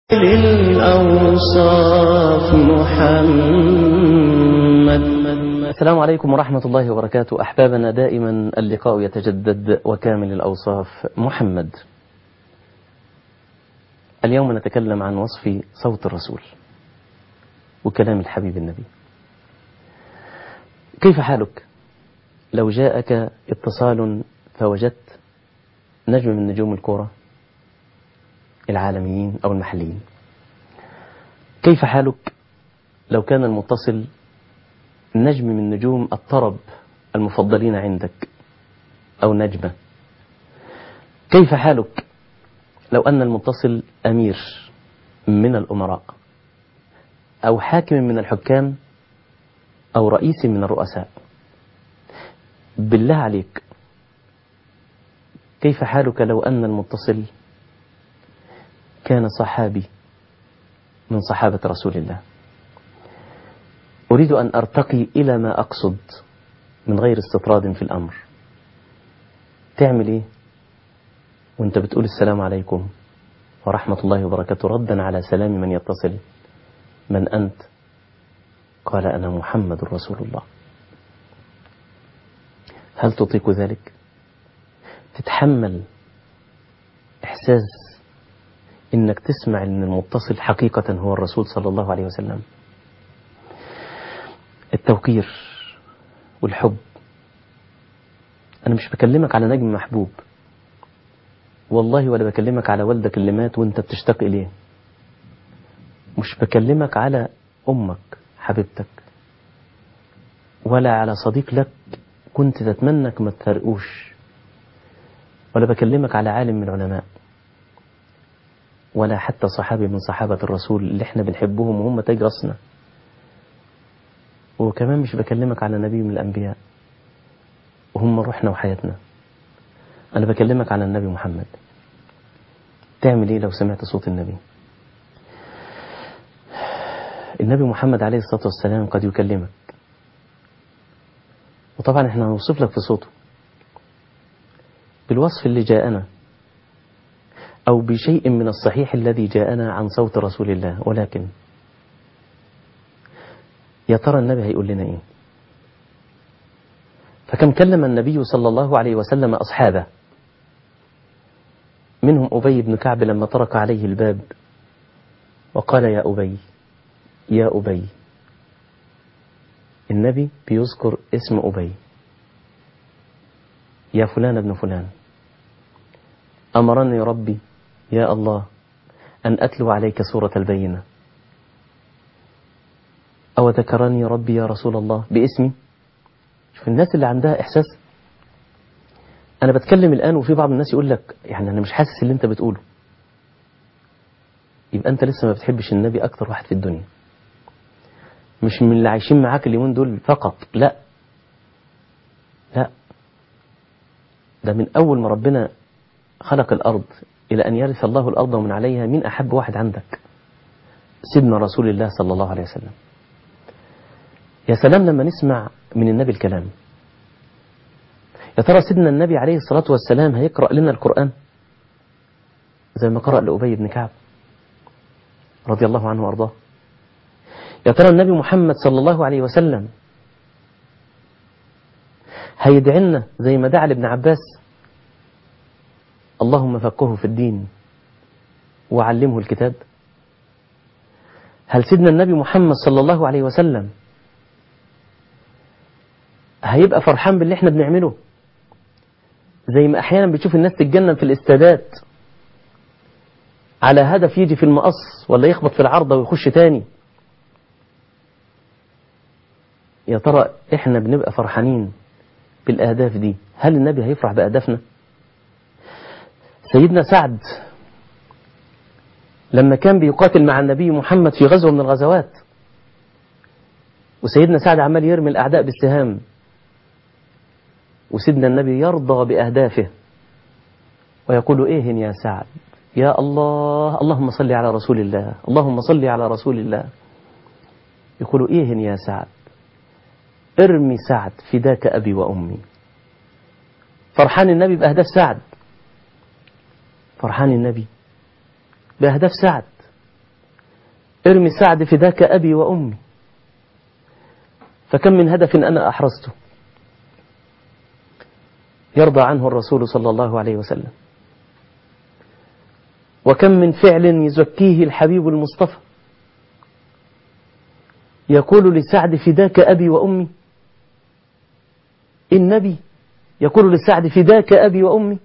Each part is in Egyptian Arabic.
للأوصاف محمد السلام عليكم ورحمة الله وبركاته أحبابنا دائما اللقاء يتجدد وكامل الأوصاف محمد اليوم نتكلم عن وصف صوت الرسول وكلام الحبيب النبي كيف حالك لو جاءك اتصال فوجدت نجم من نجوم الكرة العالميين أو المحليين كيف حالك لو كان المتصل نجم من نجوم الطرب المفضلين عندك أو نجمة كيف حالك لو أن المتصل أمير من الأمراء أو حاكم من الحكام أو رئيس من الرؤساء بالله عليك كيف حالك لو أن المتصل كان صحابي من صحابة رسول الله أريد أن أرتقي إلى ما أقصد من غير استطراد في الأمر تعمل إيه وانت بتقول السلام عليكم ورحمة الله وبركاته ردا على سلام من يتصل من أنت قال أنا محمد رسول الله هل تطيق ذلك تتحمل إحساس إنك تسمع إن المتصل حقيقة هو الرسول صلى الله عليه وسلم التوقير والحب أنا مش بكلمك على نجم محبوب والله ولا بكلمك على والدك اللي مات وانت بتشتاق إليه مش بكلمك على أمك حبيبتك ولا على صديق لك كنت تتمنك ما تفرقوش ولا بكلمك على عالم من العلماء ولا حتى صحابي من صحابة الرسول اللي احنا بنحبهم وهم تاج راسنا وكمان مش بكلمك على نبي من الأنبياء وهم روحنا وحياتنا أنا بكلمك على النبي محمد تعمل إيه لو سمعت صوت النبي النبي محمد عليه الصلاة والسلام قد يكلمك وطبعا احنا هنوصف لك في صوته بالوصف اللي جاءنا أو بشيء من الصحيح الذي جاءنا عن صوت رسول الله ولكن يا ترى النبي هيقول لنا إيه فكم كلم النبي صلى الله عليه وسلم أصحابه منهم أبي بن كعب لما طرق عليه الباب وقال يا أبي يا أبي النبي بيذكر اسم أبي يا فلان ابن فلان أمرني ربي يا الله أن أتلو عليك سورة البينة أو ذكرني ربي يا رسول الله باسمي شوف الناس اللي عندها إحساس أنا بتكلم الآن وفي بعض الناس يقول لك يعني أنا مش حاسس اللي أنت بتقوله يبقى أنت لسه ما بتحبش النبي أكتر واحد في الدنيا مش من اللي عايشين معاك اليومين دول فقط لا لا ده من أول ما ربنا خلق الأرض إلى أن يرث الله الأرض ومن عليها مين أحب واحد عندك سيدنا رسول الله صلى الله عليه وسلم يا سلام لما نسمع من النبي الكلام يا ترى سيدنا النبي عليه الصلاة والسلام هيقرأ لنا القرآن زي ما قرأ لأبي بن كعب رضي الله عنه وأرضاه يا ترى النبي محمد صلى الله عليه وسلم هيدعي لنا زي ما دعا لابن عباس اللهم فقهه في الدين وعلمه الكتاب هل سيدنا النبي محمد صلى الله عليه وسلم هيبقى فرحان باللي احنا بنعمله زي ما احيانا بتشوف الناس تتجنن في الاستادات على هدف يجي في المقص ولا يخبط في العارضة ويخش تاني يا ترى احنا بنبقى فرحانين بالأهداف دي هل النبي هيفرح بأهدافنا سيدنا سعد لما كان بيقاتل مع النبي محمد في غزوة من الغزوات وسيدنا سعد عمال يرمي الأعداء بالسهام وسيدنا النبي يرضى بأهدافه ويقول إيه يا سعد يا الله اللهم صل على رسول الله اللهم صل على رسول الله يقول إيه يا سعد ارمي سعد فداك أبي وأمي فرحان النبي بأهداف سعد فرحان النبي بأهداف سعد ارمي سعد فداك أبي وأمي فكم من هدف أنا أحرزته يرضى عنه الرسول صلى الله عليه وسلم وكم من فعل يزكيه الحبيب المصطفى يقول لسعد فداك أبي وأمي النبي يقول لسعد فداك أبي وأمي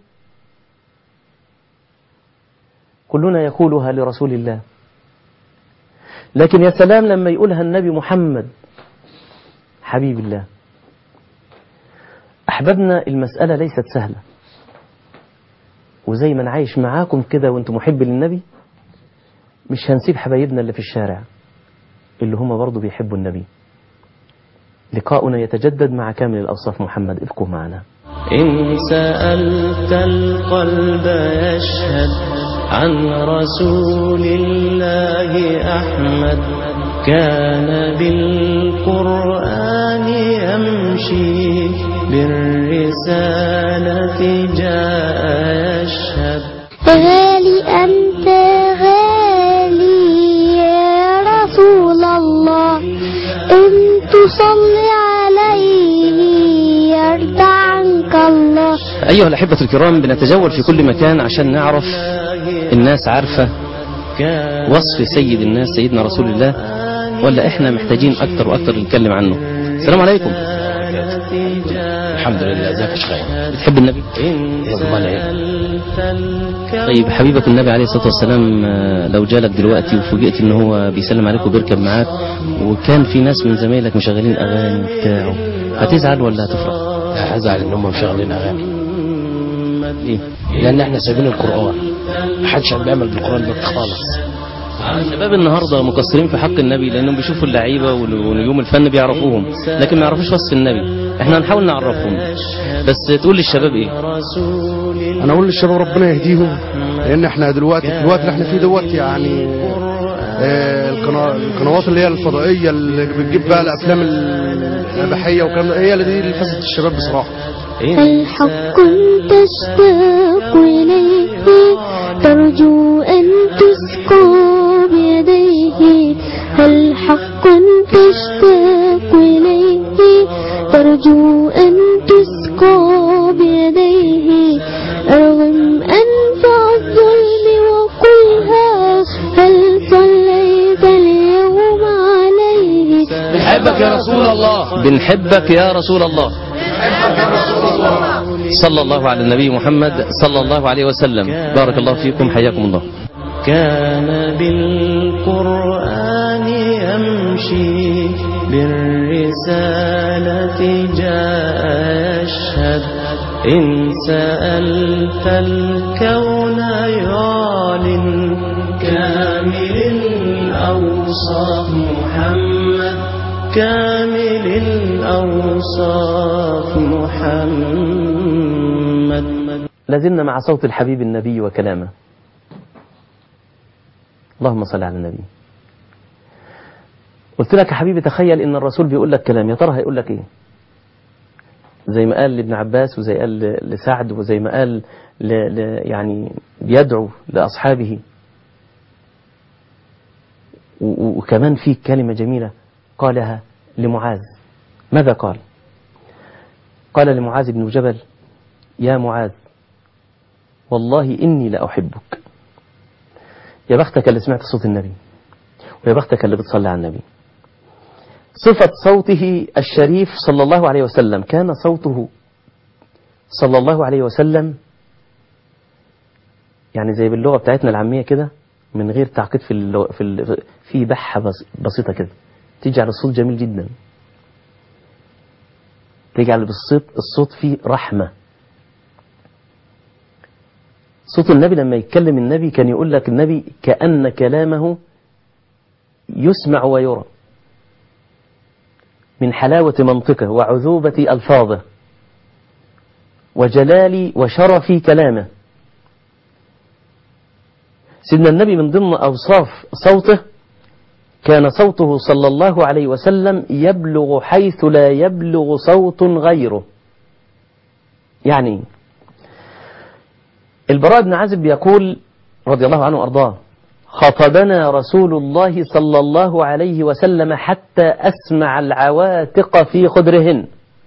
كلنا يقولها لرسول الله لكن يا سلام لما يقولها النبي محمد حبيب الله أحببنا المسألة ليست سهلة وزي ما أنا عايش معاكم كده وانتم محب للنبي مش هنسيب حبايبنا اللي في الشارع اللي هم برضو بيحبوا النبي لقاؤنا يتجدد مع كامل الأوصاف محمد ابقوا معنا إن سألت القلب يشهد عن رسول الله أحمد كان بالقرآن يمشي بالرسالة جاء يشهد غالي أنت غالي يا رسول الله إن تصلي عليه يرضى عنك الله أيها الأحبة الكرام بنتجول في كل مكان عشان نعرف الناس عارفة وصف سيد الناس سيدنا رسول الله ولا احنا محتاجين أكتر وأكتر نتكلم عنه السلام عليكم الحمد لله ازيك يا شيخ بتحب النبي امال ايه طيب حبيبك النبي عليه الصلاة والسلام آه، لو جالك دلوقتي وفوجئت ان هو بيسلم عليك وبيركب معاك وكان في ناس من زمايلك مشغلين اغاني بتاعه هتزعل ولا هتفرح؟ هزعل ان هم مشغلين اغاني ليه؟ لان احنا سايبين القران محدش بيعمل بالقران ده خالص الشباب النهارده مقصرين في حق النبي لانهم بيشوفوا اللعيبه ون- ونجوم الفن بيعرفوهم لكن ما يعرفوش وصف النبي احنا هنحاول نعرفهم بس تقول للشباب ايه انا اقول للشباب ربنا يهديهم لان احنا دلوقتي في الوقت اللي احنا فيه دوت يعني آه، القنا- القنوات اللي هي الفضائيه اللي بتجيب بقى الافلام الاباحيه والكلام ده هي اللي دي اللي فسدت الشباب بصراحه هل حق تشتاق إليه ترجو أن تسقى بيديه هل حق تشتاق إليه ترجو أن تسقى بيديه ارغم أنفع الظلم وقلها هل صليت اليوم عليه بنحبك يا رسول الله بنحبك يا رسول الله صلى الله على النبي محمد صلى الله عليه وسلم بارك الله فيكم حياكم الله كان بالقرآن يمشي بالرسالة جاء يشهد إن سألت الكون يعلن كامل الأوصاف محمد كامل الأوصاف محمد لازلنا مع صوت الحبيب النبي وكلامه اللهم صل على النبي قلت لك يا حبيبي تخيل ان الرسول بيقول لك كلام يا ترى هيقول لك ايه زي ما قال لابن عباس وزي قال ل- لسعد وزي ما قال ل... ل... يعني بيدعو لاصحابه و... و- وكمان في كلمه جميله قالها لمعاذ ماذا قال قال لمعاذ بن جبل يا معاذ والله إني لأحبك يا بختك اللي سمعت صوت النبي ويا بختك اللي بتصلي على النبي صفة صوته الشريف صلى الله عليه وسلم كان صوته صلى الله عليه وسلم يعني زي باللغة بتاعتنا العامية كده من غير تعقيد في اللغة في, ال... في بحة بس... بسيطة كده تجعل الصوت جميل جدا تجعل بالصوت الصوت فيه رحمة صوت النبي لما يتكلم النبي كان يقول لك النبي كأن كلامه يسمع ويرى من حلاوة منطقه وعذوبة ألفاظه وجلال وشرف كلامه سيدنا النبي من ضمن أوصاف صوته كان صوته صلى الله عليه وسلم يبلغ حيث لا يبلغ صوت غيره يعني البراء بن عازب يقول رضي الله عنه وأرضاه خطبنا رسول الله صلى الله عليه وسلم حتى أسمع العواتق في خدرهن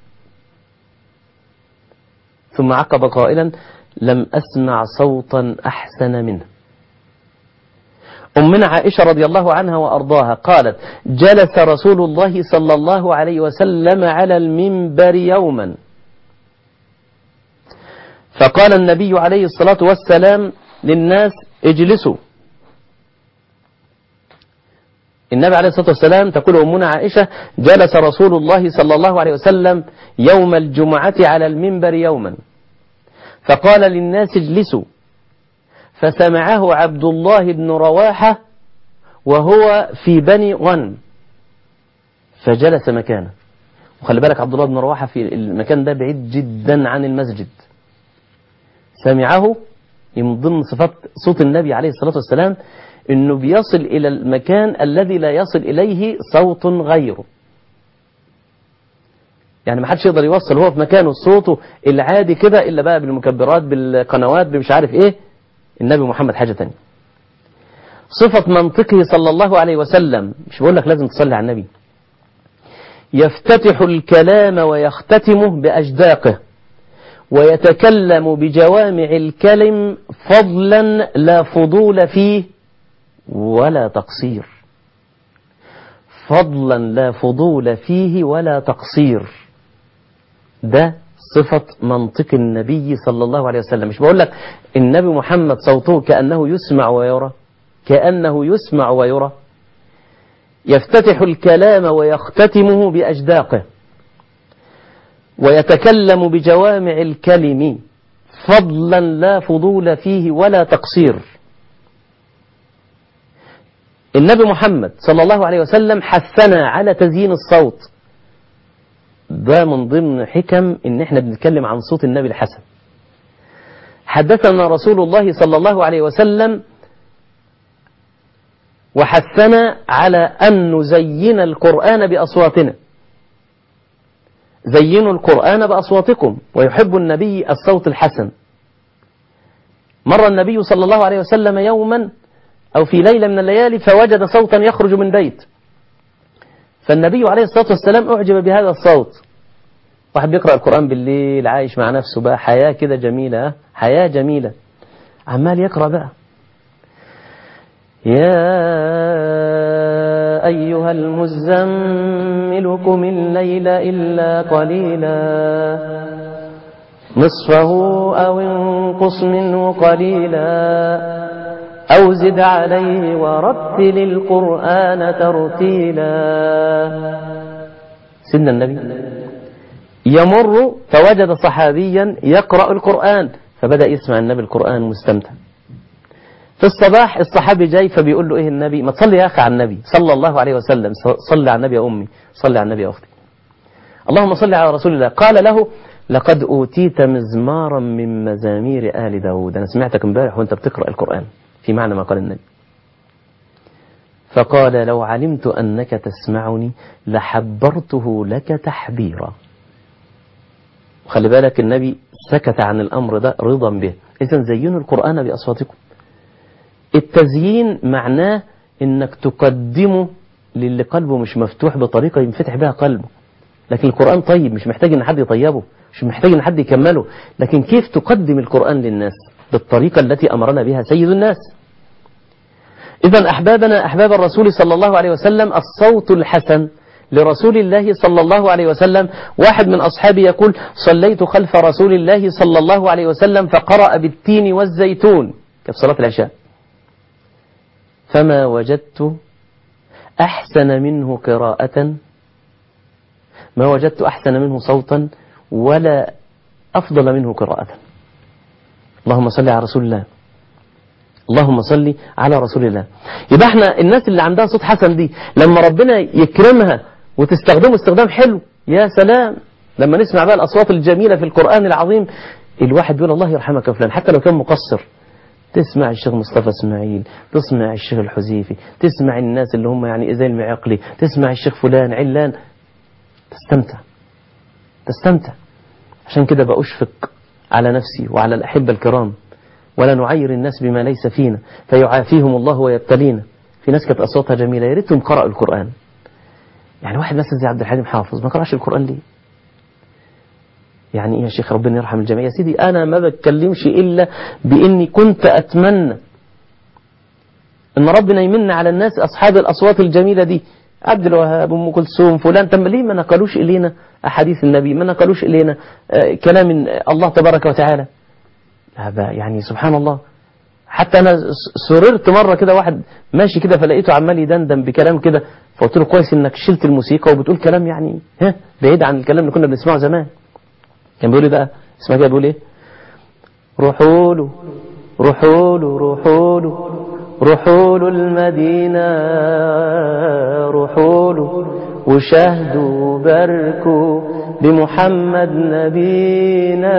ثم عقب قائلا لم أسمع صوتا أحسن منه أمنا عائشة رضي الله عنها وأرضاها قالت جلس رسول الله صلى الله عليه وسلم على المنبر يوما فقال النبي عليه الصلاة والسلام للناس اجلسوا النبي عليه الصلاة والسلام تقول أمنا عائشة جلس رسول الله صلى الله عليه وسلم يوم الجمعة على المنبر يوما فقال للناس اجلسوا فسمعه عبد الله بن رواحة وهو في بني غنم فجلس مكانه وخلي بالك عبد الله بن رواحة في المكان ده بعيد جدا عن المسجد سمعه من ضمن صفات صوت النبي عليه الصلاة والسلام انه بيصل الى المكان الذي لا يصل اليه صوت غيره يعني ما حدش يقدر يوصل هو في مكانه صوته العادي كده الا بقى بالمكبرات بالقنوات مش عارف ايه النبي محمد حاجة تانية صفة منطقه صلى الله عليه وسلم مش بقول لك لازم تصلي على النبي يفتتح الكلام ويختتمه بأجداقه ويتكلم بجوامع الكلم فضلا لا فضول فيه ولا تقصير فضلا لا فضول فيه ولا تقصير ده صفة منطق النبي صلى الله عليه وسلم مش بقول لك النبي محمد صوته كأنه يسمع ويرى كأنه يسمع ويرى يفتتح الكلام ويختتمه بأجداقه ويتكلم بجوامع الكلم فضلا لا فضول فيه ولا تقصير النبي محمد صلى الله عليه وسلم حثنا على تزيين الصوت ده من ضمن حكم ان احنا بنتكلم عن صوت النبي الحسن حدثنا رسول الله صلى الله عليه وسلم وحثنا على أن نزين القرآن بأصواتنا زينوا القرآن بأصواتكم ويحب النبي الصوت الحسن مر النبي صلى الله عليه وسلم يوما أو في ليلة من الليالي فوجد صوتا يخرج من بيت فالنبي عليه الصلاة والسلام أعجب بهذا الصوت واحد بيقرأ القرآن بالليل عايش مع نفسه بقى حياة كده جميلة حياة جميلة عمال يقرأ بقى يا أيها المزمل قم الليل إلا قليلا نصفه أو انقص منه قليلا أو زد عليه ورتل القرآن ترتيلا سيدنا النبي يمر فوجد صحابيا يقرأ القرآن فبدأ يسمع النبي القرآن مستمتع في الصباح الصحابي جاي فبيقول له ايه النبي ما تصلي يا اخي على النبي صلى الله عليه وسلم صلي على النبي يا امي صلي على النبي يا اختي اللهم صل على رسول الله قال له لقد اوتيت مزمارا من مزامير ال داود انا سمعتك امبارح وانت بتقرا القران في معنى ما قال النبي فقال لو علمت انك تسمعني لحبرته لك تحبيرا وخلي بالك النبي سكت عن الامر ده رضا به اذا زينوا القران باصواتكم التزيين معناه انك تقدمه للي قلبه مش مفتوح بطريقة ينفتح بها قلبه لكن القرآن طيب مش محتاج ان حد يطيبه مش محتاج ان حد يكمله لكن كيف تقدم القرآن للناس بالطريقة التي أمرنا بها سيد الناس إذا أحبابنا أحباب الرسول صلى الله عليه وسلم الصوت الحسن لرسول الله صلى الله عليه وسلم واحد من أصحابي يقول صليت خلف رسول الله صلى الله عليه وسلم فقرأ بالتين والزيتون كيف صلاة العشاء فما وجدت أحسن منه قراءة ما وجدت أحسن منه صوتا ولا أفضل منه قراءة اللهم صل على رسول الله اللهم صل على رسول الله يبقى احنا الناس اللي عندها صوت حسن دي لما ربنا يكرمها وتستخدمه استخدام حلو يا سلام لما نسمع بقى الأصوات الجميلة في القرآن العظيم الواحد بيقول الله يرحمك يا فلان حتى لو كان مقصر تسمع الشيخ مصطفى اسماعيل تسمع الشيخ الحزيفي تسمع الناس اللي هم يعني زي المعقلي تسمع الشيخ فلان علان تستمتع تستمتع عشان كده بأشفق على نفسي وعلى الأحبة الكرام ولا نعير الناس بما ليس فينا فيعافيهم الله ويبتلينا في ناس كانت أصواتها جميلة يا ريتهم قرأوا القرآن يعني واحد مثلا زي عبد الحليم حافظ ما قرأش القرآن ليه يعني ايه يا شيخ ربنا يرحم الجميع يا سيدي انا ما بتكلمش الا باني كنت اتمنى ان ربنا يمن على الناس اصحاب الاصوات الجميله دي عبد الوهاب ام كلثوم فلان طب ليه ما نقلوش الينا احاديث النبي ما نقلوش الينا آه كلام الله تبارك وتعالى هذا يعني سبحان الله حتى انا سررت مره كده واحد ماشي كده فلقيته عمال يدندن بكلام كده فقلت له كويس انك شلت الموسيقى وبتقول كلام يعني ها بعيد عن الكلام اللي كنا بنسمعه زمان كان بيقول ايه بقى اسمع كده بيقول ايه روحوا له روحوا له روحوا له روحوا له المدينة روحوا له وشاهدوا باركوا بمحمد نبينا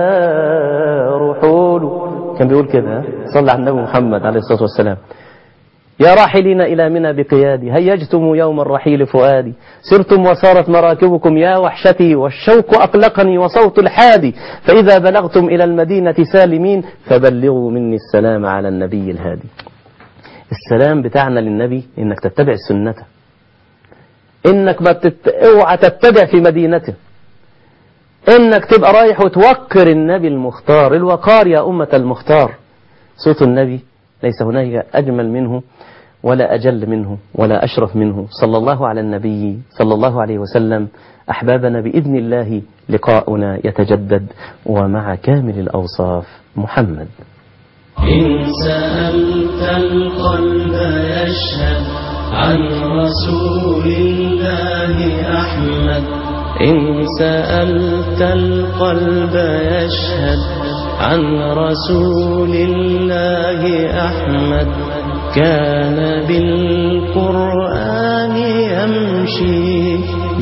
روحوا له كان بيقول كده صلى على النبي محمد عليه الصلاة والسلام يا راحلين إلى منى بقيادي هيجتم يوم الرحيل فؤادي سرتم وسارت مراكبكم يا وحشتي والشوق أقلقني وصوت الحادي فإذا بلغتم إلى المدينة سالمين فبلغوا مني السلام على النبي الهادي السلام بتاعنا للنبي إنك تتبع سنته إنك ما تت... اوعى تتبع في مدينته إنك تبقى رايح وتوقر النبي المختار الوقار يا أمة المختار صوت النبي ليس هناك أجمل منه ولا أجل منه ولا أشرف منه صلى الله على النبي صلى الله عليه وسلم أحبابنا بإذن الله لقاؤنا يتجدد ومع كامل الأوصاف محمد إن سألت القلب يشهد عن رسول الله أحمد إن سألت القلب يشهد عن رسول الله أحمد كان بالقرآن يمشي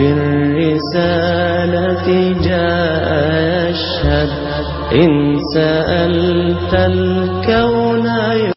بالرسالة جاء يشهد إن سألت الكون